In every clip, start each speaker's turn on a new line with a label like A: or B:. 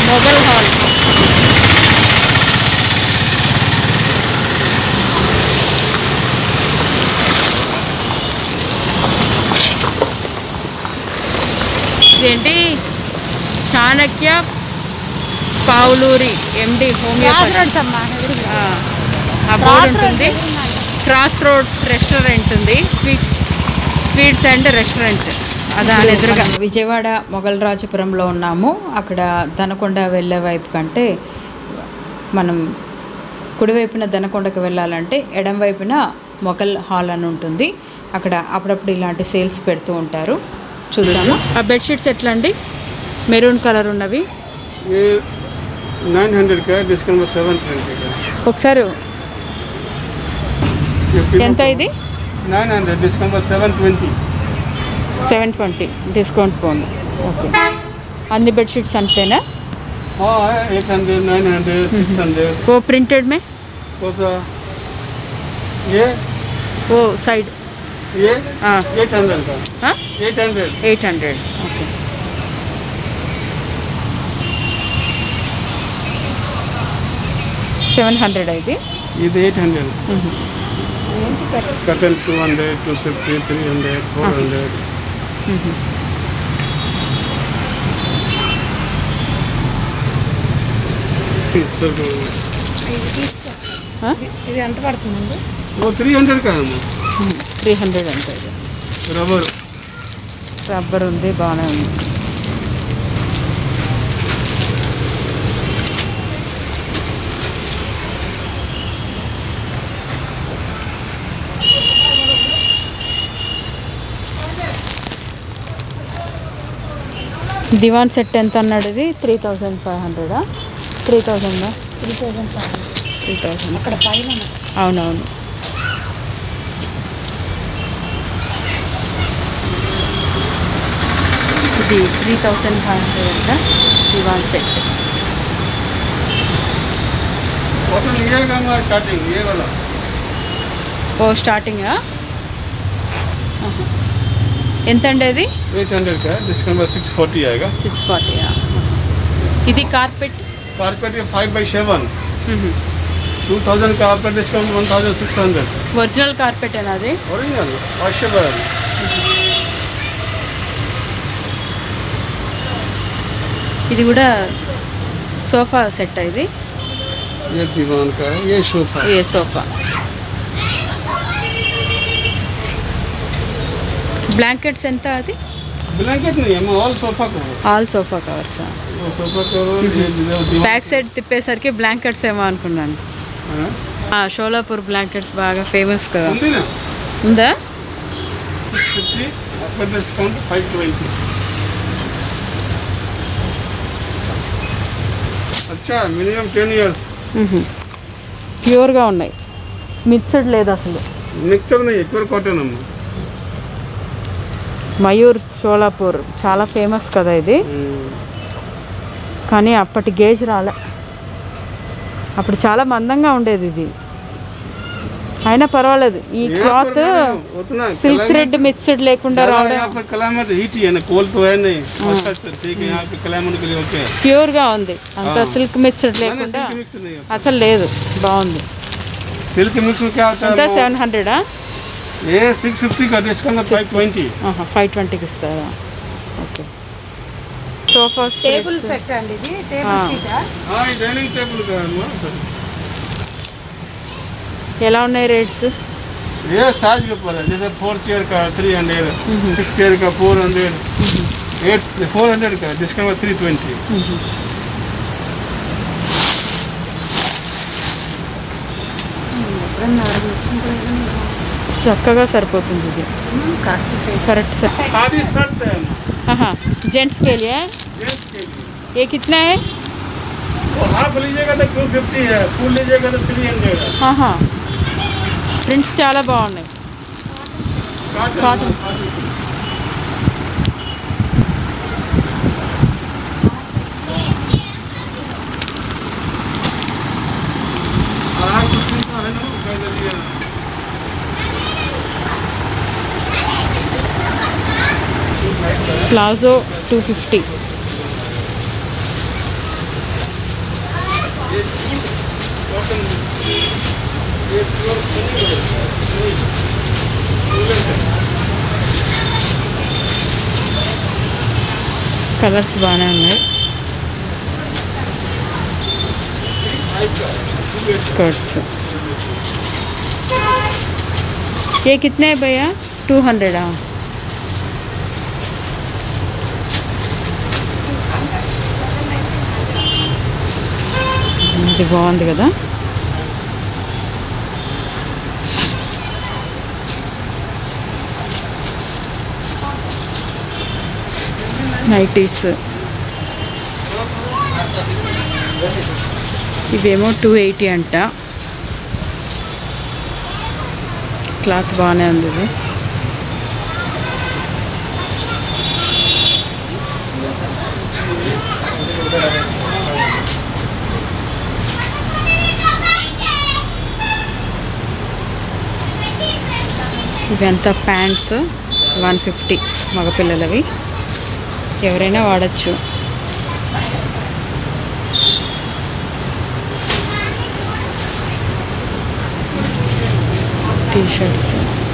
A: Mughal hall ఇదేంటి Chanakya Pavuluri MD homeopathy
B: roads అమ్మా ఎదురుగా.
A: ఆ, ఆ బోర్డు ఉంటుంది క్రాస్ రోడ్స్ రెస్టారెంట్ ఉంది స్వీట్ స్వీట్స్ అండ్ రెస్టారెంట్ దాని ఎదురుగా విజయవాడ మొఘల్ రాజపురంలో ఉన్నాము అక్కడ దనకొండ వెళ్ళే వైపు కంటే మనం కుడివైపున దనకొండకు వెళ్ళాలంటే ఎడం వైపున మొఘల్ హాల్ అని ఉంటుంది అక్కడ అప్పుడప్పుడు ఇలాంటి సేల్స్ పెడుతూ ఉంటారు చూద్దాము ఆ బెడ్షీట్స్ ఎట్లా అండి మెరూన్ కలర్ ఉన్నవి
C: ये 900 का है डिस्काउंट में सेवन ट्वेंटी का
A: ఒకసారి
C: ये
A: ఎంత ఇది
C: नाइन हंड्रेड डिस्काउंट में seven twenty
A: seven twenty discount పోను ఓకే అన్ని బెడ్షీట్స్ అంతేనా
C: हाँ है eight hundred nine hundred six hundred
A: वो प्रिंटेड में
C: कौन सा ये
A: वो साइड
C: ये
A: हाँ
C: एट हंड्रेड का
A: हाँ
C: eight hundred
A: eight hundred okay seven hundred అయితే
C: ఇది eight hundred cotton two hundred two fifty three hundred four hundred
B: ఇది ఎంత పడుతుందండి
C: वो थ्री हंड्रेड का है अम्मा।
A: త్రీ హండ్రెడ్ అంటే ఇది
C: रबर
A: రబ్బర్ ఉంది బాగానే ఉంది దివాన్ సెట్ ఎంత అన్నాడు ఇది త్రీ థౌజండ్ ఫైవ్ హండ్రెడా త్రీ థౌజండా
B: three thousand five
A: three thousand
B: అక్కడ పైన ఉన్నాయి.
A: అవునవును ఇది త్రీ థౌజండ్ ఫైవ్ హండ్రెడ్ అంట దివాన్ సెట్
C: कॉटन ये का हमारा स्टार्टिंग ये वाला
A: ఓ స్టార్టింగా ఎంత అండి అది
C: एट हंड्रेड का है डिस्काउंट में सिक्स फोर्टी आएगा
A: సిక్స్ ఫార్టీయా ఇది కార్పెట్
C: कारपेट ये five by seven two thousand का after discount one thousand six hundred
A: original carpet అది
C: ओरिजिनल वॉशेबल
A: ఇది కూడా సోఫా సెట్ ఇది
C: ये दीवान का है ये सोफा
A: ఏ సోఫా బ్లాంకెట్స్ ఎంత అది
C: ब्लैंकेट नहीं है ऑल सोफा को
A: ఆల్ సోఫా కవర్స్
C: वो सोफा कवर ये दीवान
A: బ్యాక్ సైడ్ తిప్పేసరికి బ్లాంకెట్స్ ఏమో అనుకున్నాను
C: हाँ?
A: ఆ, షోలాపూర్ బ్లాంకెట్స్ బాగా ఫేమస్ కదా
C: ఉంది ना
A: ఉందా
C: six fifty after discount five twenty अच्छा मिनिमम टेन इयर्स
A: ప్యూర్గా ఉన్నాయి మిక్స్డ్ లేదు అసలు
C: मिक्सर नहीं प्योर कॉटन हम
A: మయూర్ షోలాపూర్ చాలా ఫేమస్ కదా ఇది కానీ అప్పటి గేజ్ రాలే అప్పుడు చాలా మందంగా ఉండేది ఇది అయినా పర్వాలేదు ఈ క్లాత్
C: उतना
A: సిల్క్
C: climate-
A: థ్రెడ్ మిక్స్డ్ లేకుండా
C: ज़्यादा
A: రావడం
C: यहाँ पर क्लाइमेट हीट ही है ना कोल्ड तो है नहीं अच्छा अच्छा ठीक है यहाँ पे क्लाइमेट के लिए ओके है
A: ప్యూర్గా ఉంది అంత
C: ఆ.
A: సిల్క్ మిక్స్డ్
C: ना, ना,
A: లేకుండా
C: सिल्क मिक्स नहीं है
A: అసలు లేదు బాగుంది
C: सिल्क मिक्स में क्या होता
A: అంతా
C: है
A: సెవెన్ హండ్రెడా
C: ये सिक्स फिफ्टी का डिस्काउंट फाइव ट्वेंटी
A: ఫైవ్ ట్వంటీకి ఇస్తారా ఓకే సోఫాస్
B: టేబుల్ సెట్ అండి ఇది టేబుల్
A: ఆ.
B: షీట్
C: हाँ ये डाइनिंग टेबल का है ना
A: ఎలా ఉన్నాయి రేట్స్
C: ये साइज के ऊपर है जैसे फोर चेयर का थ्री हंड्रेड सिक्स चेयर का four hundred eight four hundred का डिस्काउंट थ्री ट्वेंटी
B: ఎప్పుడన్నా అడుగు వచ్చినప్పుడు
A: చక్కగా సరిపోతుంది ఇది
B: correct size
A: correct sir
C: khadi shirt है
A: हाँ जेंट्स के लिए
C: जेंट्स के लिए
A: ये कितना है
C: वो हाफ लीजिएगा तो टू फिफ्टी है फुल लीजिएगा तो थ्री हंड्रेड है
A: ఆహా ప్రింట్స్ చాలా బాగున్నాయి
C: कॉटन आठ सौ तीन सौ है ना कह दीजिए
A: ప్లాజో టూ ఫిఫ్టీ కలర్స్ బాగానే ఉన్నాయి स्कर्ट्स ये कितने है भैया टू हंड्रेड हाँ ఇది బాగుంది కదా నైటీస్ ఇవేమో టూ ఎయిటీ అంట క్లాత్ బాగానే ఉంది ఇది ఇవంతా ప్యాంట్స్ వన్ ఫిఫ్టీ మగపిల్లలవి ఎవరైనా వాడచ్చు టీ షర్ట్స్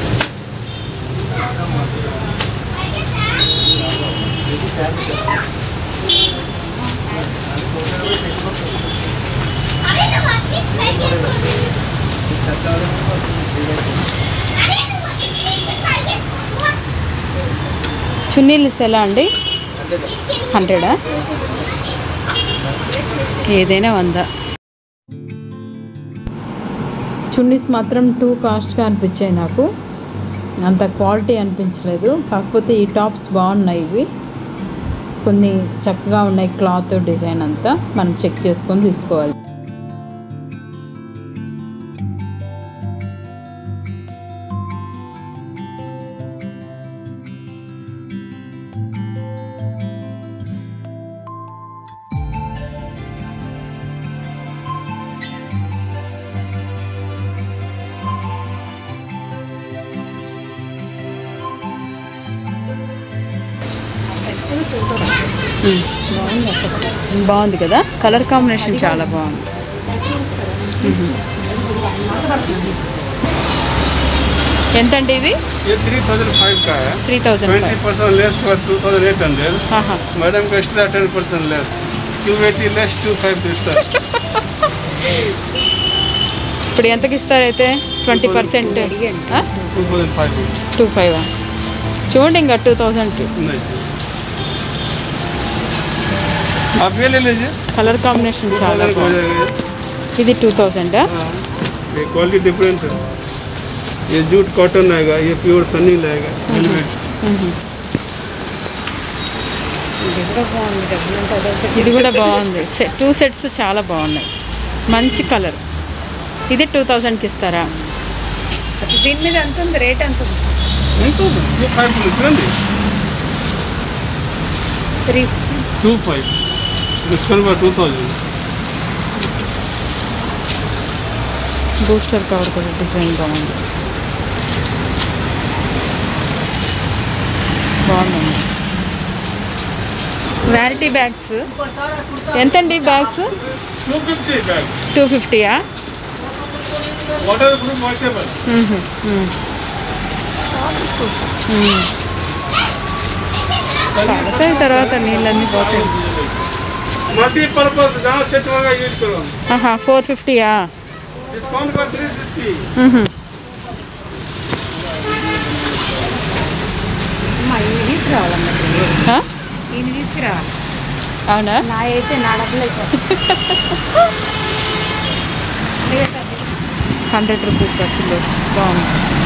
A: చున్నీలు ఎలా అండి హండ్రెడా ఏదైనా వందా చున్నీస్ మాత్రం టూ కాస్ట్గా అనిపించాయి నాకు అంత క్వాలిటీ అనిపించలేదు కాకపోతే ఈ టాప్స్ బాగున్నాయి ఇవి కొన్ని చక్కగా ఉన్నాయి క్లాత్ డిజైన్ అంతా మనం చెక్ చేసుకొని తీసుకోవాలి
B: బాగుంది అసలు
A: బాగుంది కదా కలర్ కాంబినేషన్ చాలా బాగుంది ఎంతండి ఇది
C: ये थ्री थाउजेंड फाइव का है
A: three thousand
C: twenty percent less हुआ टू थाउजेंड एट हंड्रेड
A: ఆహా
C: मैडम का extra ten percent less two eighty less two five दिस्ता
A: ఇప్పుడు ఎంతకి ఇస్తారైతే twenty percent
C: two thousand five
A: two five చూడండి ఇంకా టూ థౌజండ్
C: नहीं आप ये ले लीजिए
A: కలర్ కాంబినేషన్
C: टू
A: చాలా
C: थाउजेंड का हो
A: బాగుంది
C: जाएगा ये।
A: ఇది టూ థౌజండ్
C: हाँ ये क्वालिटी डिफरेंस है ये जूट कॉटन आएगा ये प्योर सनी आएगा हेलमेट
B: ఇది కూడా బాగుంది డబ్బులు అంటే అదే సెట్
A: ఇది కూడా బాగుంది టూ సెట్స్ చాలా బాగున్నాయి మంచి కలర్ ఇది టూ థౌజండ్కి ఇస్తారా
B: అసలు దీని మీద ఎంత ఉంది రేట్ ఎంత ఉంది
C: टू फाइव చూడండి
B: three
C: two five discount two thousand
A: booster cover కూడా డిజైన్ బాగుంది బాగుందండి వ్యానిటీ బ్యాగ్స్ ఎంతండి bags
C: two fifty bag
A: two ఫిఫ్టీయా
C: వాటర్ ప్రూఫ్ వాషబుల్
A: పడతాయి తర్వాత నీళ్ళన్నీ పోతాయి
C: मल्टी पर्पज जहाँ सेट होगा यूज करो
A: ఆహా ఫోర్ ఫిఫ్టీయా
C: डिस्काउंट का थ्री फिफ्टी
B: అమ్మా ఇవి తీసుకురావాలమ్మా ఈయన తీసుకురావాలి
A: అవునా
B: నా అయితే నా డబ్బులు అయితే
A: హండ్రెడ్ రూపీస్ కిలోస్ బాగుంది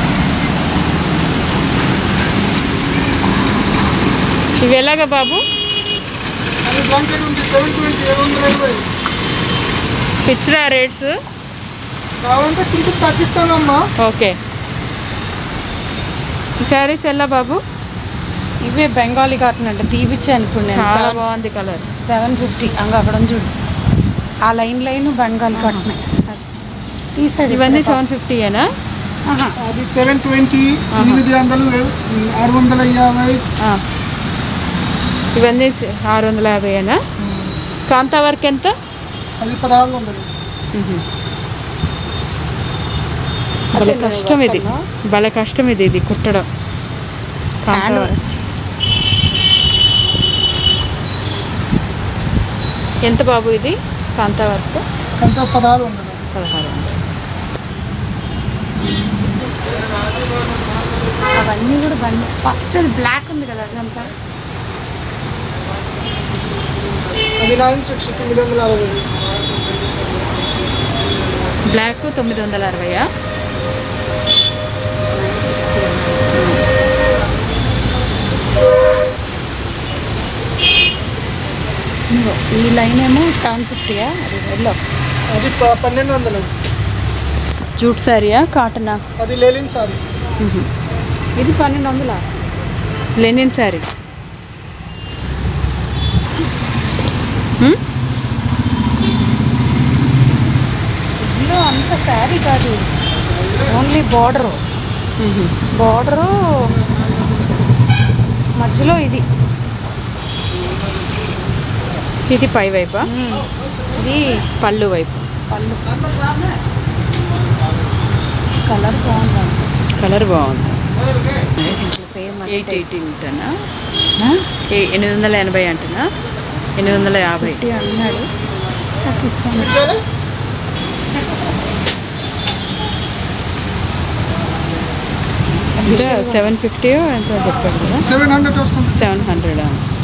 A: ఇవి ఎలాగా బాబు
C: అది బ్లాంకెట్ ఉంది సెవెన్ ట్వంటీ ఏడు వందల ఇరవై
A: పిచ్చరా రేట్స్
C: కావాలంటే కొంచెం తగ్గిస్తానమ్మా
A: ఓకే ఈ శారీస్ ఎలా బాబు
B: ఇవే బెంగాలీ కాటన్ అంటే తీపిచ్చాను ఇప్పుడు నేను
A: చాలా
B: సెవెన్
A: బాగుంది కలర్
B: సెవెన్ ఫిఫ్టీ అంగ అక్కడ ఉంది చూడు ఆ లైన్ లైన్ బెంగాలీ కాటన్ ఈ సైడ్
A: ఇవన్నీ సెవెన్ ఫిఫ్టీయేనా
C: అది సెవెన్ ట్వంటీ ఎనిమిది వందలు ఆరు వందల యాభై
A: ఇవన్నీ స- ఆరు వందల యాభైనా కాంతా వర్క్ ఎంత
C: అది పదహారు వందలు
A: భలే
B: అదే
A: కష్టం ఇది
B: అతను.
A: భలే కష్టం ఇది ఇది కుట్టడం కాంతావరం. ఎంత బాబు ఇది కాంతా వర్క్
C: కొంత పదహారు వందలు
A: పదహారు వందలు.
B: అవన్నీ కూడా బండి ఫస్ట్ అది బ్లాక్ ఉంది కదా అదంతా
C: అది నైన్ సిక్స్ తొమ్మిది వందల అరవై
A: బ్లాక్ తొమ్మిది వందల అరవయా
B: సిక్స్టీ ఈ లైన్ ఏమో సెవెన్ ఫిఫ్టీయా అది ఎల్లో
C: అది పన్నెండు వందలు
A: జూట్ శారీయా కాటనా
C: అది లేలిన్ సారీస్
B: ఇది పన్నెండు వందలా
A: లెనిన్ శారీ
B: ఇందులో అంత శారీ కాదు ఓన్లీ బార్డరు బార్డరు మధ్యలో ఇది
A: ఇది పై వైపా
B: ఇది
A: పళ్ళు వైపు
B: పళ్ళు కలర్ బాగుంది
A: కలర్ బాగుంది
B: సేమ్
A: ఎయిట్ ఎయిటీన్ అంటనా ఎనిమిది వందల ఎనభై అంటనా ఎనిమిది వందల యాభై
B: ఫిఫ్టీ అన్నాడు తగ్గిస్తాను
A: ఇంకా సెవెన్ ఫిఫ్టీ ఎంతో చెప్పాడు కదా
C: సెవెన్ హండ్రెడ్ వస్తుంది
A: seven hundred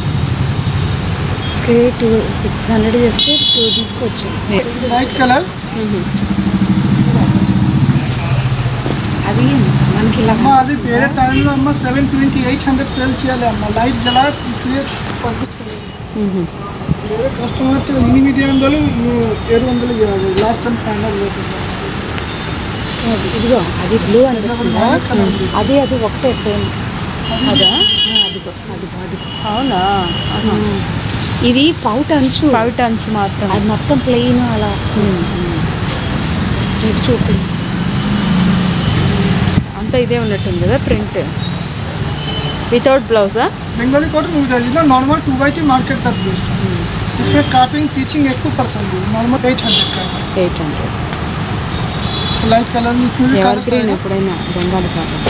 B: two six hundred చేస్తే టూ తీసుకొచ్చి
C: లైట్ కలర్
B: అది మనకి ఇలా
C: అమ్మ అది వేరే టైంలో అమ్మ seven twenty eight hundred sale చేయాలి అమ్మ లైట్ జలా ఇస్లియే పంపిస్తుంది వేరే కస్టమర్ ఎనిమిది వందలు ఈ- ఏడు వందలు ఇవ్వాలి లాస్ట్ టైం ఫైనల్ లేకుండా
B: ఇదిగో అది బ్లూ అనిపిస్తుందా
C: వైట్ కలర్ ఉంది.
B: అది అది ఒకటే సేమ్ అదా అదిగో అదిగో అదిగో
A: అవునా
B: ఇది పౌట్ అంచు
A: పవిట అంచు మాత్రం
B: అది మొత్తం ప్లెయిన్ అలా వస్తుంది ఇది చూపించి
A: అంతా ఇదే ఉన్నట్టుంది కదా ప్రింట్ వితౌట్ బ్లౌజా
C: బెంగాली कॉटन मिलता है ना नॉर्मल टू बाई की मार्केट तक बेस्ट है इसमें काटिंग टीचिंग एक को पसंद है नॉर्मल एट हंड्रेड का है
A: ఎయిట్ హండ్రెడ్
C: लाइट कलर में इसमें भी
A: ఎవర్
C: colours
A: గ్రీన్
C: आएगा।
A: ఎప్పుడైనా Bengali cotton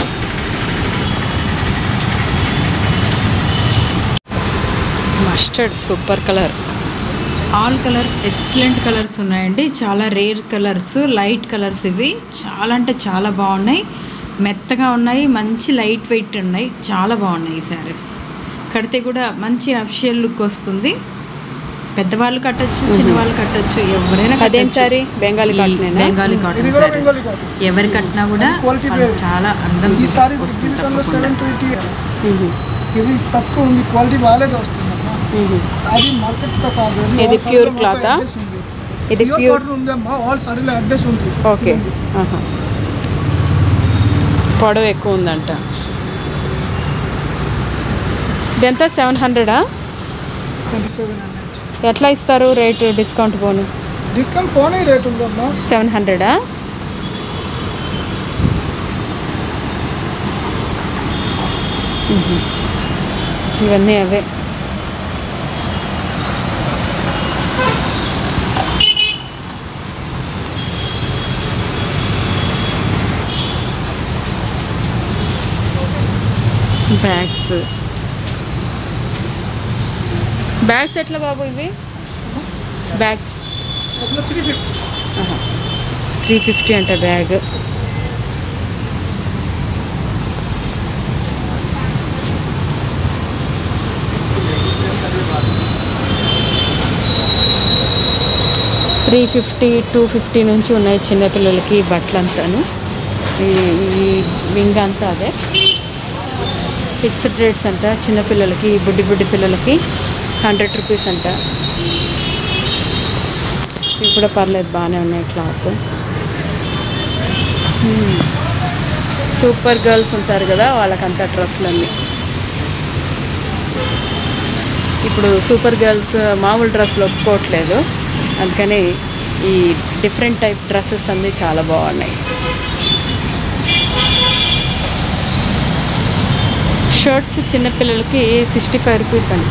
A: mustard super colour all colours excellent colours ఉన్నాయండి చాలా రేర్ కలర్స్ లైట్ కలర్స్ ఇవి చాలా అంటే చాలా బాగున్నాయి మెత్తగా ఉన్నాయి మంచి లైట్ వెయిట్ ఉన్నాయి చాలా బాగున్నాయి ఈ శారీస్ కడితే కూడా మంచి అఫిషియల్ లుక్ వస్తుంది పెద్దవాళ్ళు కట్టొచ్చు చిన్నవాళ్ళు కట్టొచ్చు ఎవరైనా
B: అదేం
A: కట్టొచ్చు.
B: saree? బెంగాలీ
A: ఈ
B: cotton ఏనా?
A: బెంగాలీ కాటన్
C: ఇది కూడా
A: శారీస్
C: బెంగాలీ cotton.
A: ఎవరు కట్టినా కూడా
C: Quality
A: వాళ్ళకి
C: వేరు.
A: చాలా అందం
C: ఈ సారీస్
A: వస్తుంది
C: జీవితంలో
A: తప్పకుండా
C: సెవెన్ ట్వంటీ ఇది తక్కువ ఉంది క్వాలిటీ బాగాలేదు వస్తుందమ్మా అది మార్కెట్ తో కాదు అది
B: ఇది
C: all
B: pure
C: సారీలో
B: cloth ఆ?
C: మాకు address ఉంది.
B: ఇది
C: Pure
B: ప్యూర్
C: cotton ఉందమ్మా ఆల్ సారీలో అడ్రస్ ఉంది
A: ఓకే ఆహా. పొడవు ఎక్కువ ఉందంట ఇదంతా సెవెన్ హండ్రెడా
C: ట్వంటీ సెవెన్ హండ్రెడ్
A: ఎట్లా ఇస్తారు రేటు డిస్కౌంట్ పోను
C: డిస్కౌంట్ పోనీ రేట్ ఉందమ్మా
A: సెవెన్ హండ్రెడా ఇవన్నీ అవే బ్యాగ్స్ బ్యాగ్స్ ఎట్లా బాబు ఇవి బ్యాగ్స్
C: అట్లా త్రీ ఫిఫ్టీ
A: త్రీ ఫిఫ్టీ అంట bag three fifty two fifty నుంచి ఉన్నాయి చిన్నపిల్లలకి బట్టలు అంతాను ఈ ఈ వింగ్ అంతా అదే ఫిక్స్డ్ రేట్స్ అంట చిన్నపిల్లలకి బుడ్డి బుడ్డి పిల్లలకి హండ్రెడ్ రూపీస్ అంట ఇవి కూడా పర్లేదు బాగానే ఉన్నాయి క్లాత్ సూపర్ గర్ల్స్ ఉంటారు కదా వాళ్ళకంతా డ్రెస్సులన్నీ ఇప్పుడు సూపర్ గర్ల్స్ మామూలు డ్రెస్సులు ఒప్పుకోవట్లేదు అందుకని ఈ డిఫరెంట్ టైప్ డ్రెస్సెస్ అన్నీ చాలా బాగున్నాయి షర్ట్స్ చిన్నపిల్లలకి సిక్స్టీ ఫైవ్ రూపీస్ అంట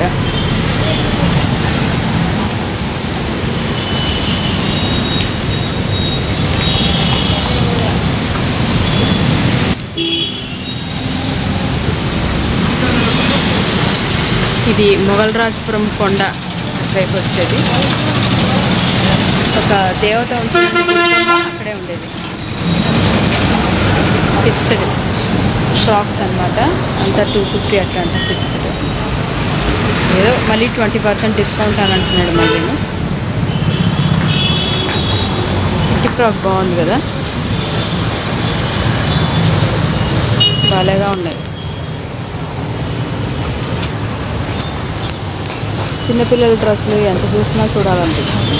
A: ఇది మొఘల్ రాజపురం కొండ వైపు వచ్చేది ఒక దేవత ఉంటుంది అక్కడే ఉండేది ఫిక్స్డ్ స్టాక్స్ అన్నమాట అంతా టూ ఫిఫ్టీ అట్లా అంటే ఫిక్స్డ్ ఏదో మళ్ళీ ట్వంటీ పర్సెంట్ డిస్కౌంట్ అని అంటున్నాడు మళ్ళీ చిట్టి ఫ్రాక్ బాగుంది కదా బాలేగా ఉన్నాయి చిన్నపిల్లల డ్రెస్సులు ఎంత చూసినా చూడాలనిపిస్తుంది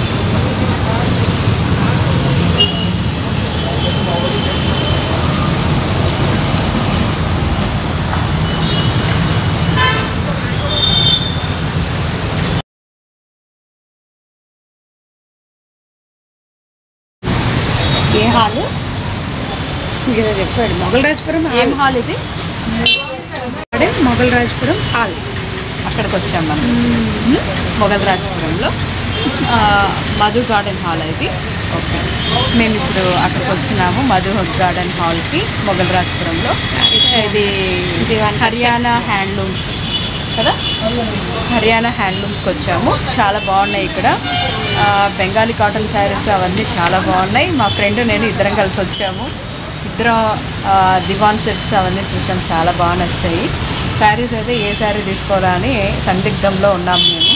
B: ఏ హాలు ఏదో చెప్పాడు మొగల్ రాజపురం
A: ఏం హాల్ ఇది
B: అడే మొగల్ రాజపురం హాల్
A: అక్కడికి వచ్చాం మనం మొఘల్ రాజపురంలో ఆ, మధు గార్డెన్ హాల్ ఇది ఓకే మేము ఇప్పుడు అక్కడికి వచ్చినాము మధు గార్డెన్ హాల్కి మొఘల్ రాజపురంలో ఇది
B: ఇది one
A: హర్యానా హ్యాండ్లూమ్స్ కదా హర్యానా హ్యాండ్లూమ్స్కి వచ్చాము చాలా బాగున్నాయి ఇక్కడ ఆ, బెంగాలీ కాటన్ శారీస్ అవన్నీ చాలా బాగున్నాయి మా ఫ్రెండ్ నేను ఇద్దరం కలిసి వచ్చాము ఇద్దరం ఆ, దివాన్ సెట్స్ అవన్నీ చూసాం చాలా బాగా నచ్చాయి శారీస్ అయితే ఏ శారీ తీసుకోవాలా అని సందిగ్ధంలో ఉన్నాము మేము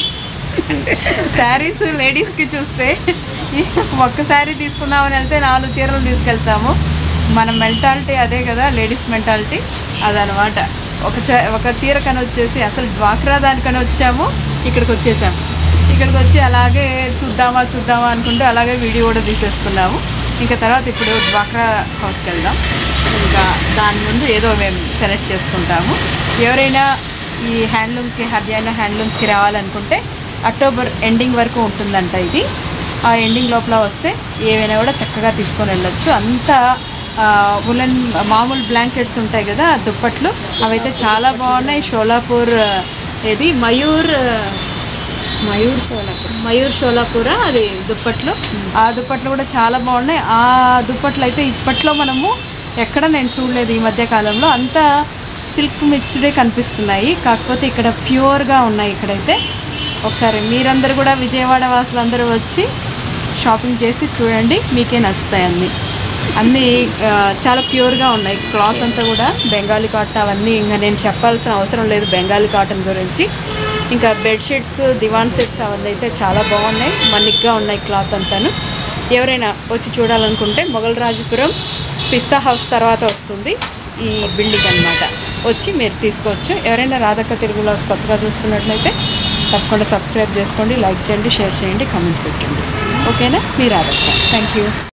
A: శారీస్ లేడీస్కి చూస్తే ఒక్క శారీ తీసుకుందామని వెళ్తే నాలుగు చీరలు తీసుకెళ్తాము మన మెంటాలిటీ అదే కదా లేడీస్ మెంటాలిటీ అదనమాట ఒక చ ఒక చీర కని వచ్చేసి అసలు డ్వాక్రా దానికని వచ్చాము ఇక్కడికి వచ్చేసాం ఇక్కడికి వచ్చి అలాగే చూద్దామా చూద్దామా అనుకుంటూ అలాగే వీడియో కూడా తీసేసుకున్నాము ఇంకా తర్వాత ఇప్పుడు డ్వాక్రా హౌస్కి వెళ్దాం ఇంకా దాని ముందు ఏదో మేము సెలెక్ట్ చేసుకుంటాము ఎవరైనా ఈ హ్యాండ్లూమ్స్కి హర్యానా హ్యాండ్లూమ్స్కి రావాలనుకుంటే అక్టోబర్ ఎండింగ్ వరకు ఉంటుందంట ఇది ఆ ఎండింగ్ లోపల వస్తే ఏవైనా కూడా చక్కగా తీసుకొని వెళ్ళొచ్చు అంతా ఉలన్ మామూలు బ్లాంకెట్స్ ఉంటాయి కదా ఆ దుప్పట్లు అవైతే చాలా బాగున్నాయి షోలాపూర్ ఇది మయూర్
B: మయూర్ సోలాపూర్
A: మయూర్ షోలాపూర అది దుప్పట్లు ఆ దుప్పట్లు కూడా చాలా బాగున్నాయి ఆ దుప్పట్లు అయితే ఇప్పట్లో మనము ఎక్కడ నేను చూడలేదు ఈ మధ్య కాలంలో అంతా సిల్క్ మిక్స్డే కనిపిస్తున్నాయి కాకపోతే ఇక్కడ ప్యూర్గా ఉన్నాయి ఇక్కడైతే ఒకసారి మీరందరూ కూడా విజయవాడ వాసులందరూ వచ్చి షాపింగ్ చేసి చూడండి మీకే నచ్చుతాయి అన్నీ అన్నీ ఆ, చాలా ప్యూర్గా ఉన్నాయి క్లాత్ అంతా కూడా బెంగాలీ కాటన్ అవన్నీ ఇంకా నేను చెప్పాల్సిన అవసరం లేదు బెంగాలీ కాటన్ గురించి ఇంకా బెడ్షీట్స్ దివాన్ సెట్స్ అవన్నీ అయితే చాలా బాగున్నాయి మన్నిగ్గా ఉన్నాయి క్లాత్ అంతాను ఎవరైనా వచ్చి చూడాలనుకుంటే మొఘల్ రాజపురం పిస్తా హౌస్ తర్వాత వస్తుంది ఈ బిల్డింగ్ అన్నమాట వచ్చి మీరు తీసుకోవచ్చు ఎవరైనా రాధక్క తెలుగు లాస్ కొత్తగా చూస్తున్నట్లయితే తప్పకుండా సబ్స్క్రైబ్ చేసుకోండి లైక్ చేయండి షేర్ చేయండి కామెంట్ పెట్టండి ఓకేనా మీ రాధక్క థ్యాంక్ యూ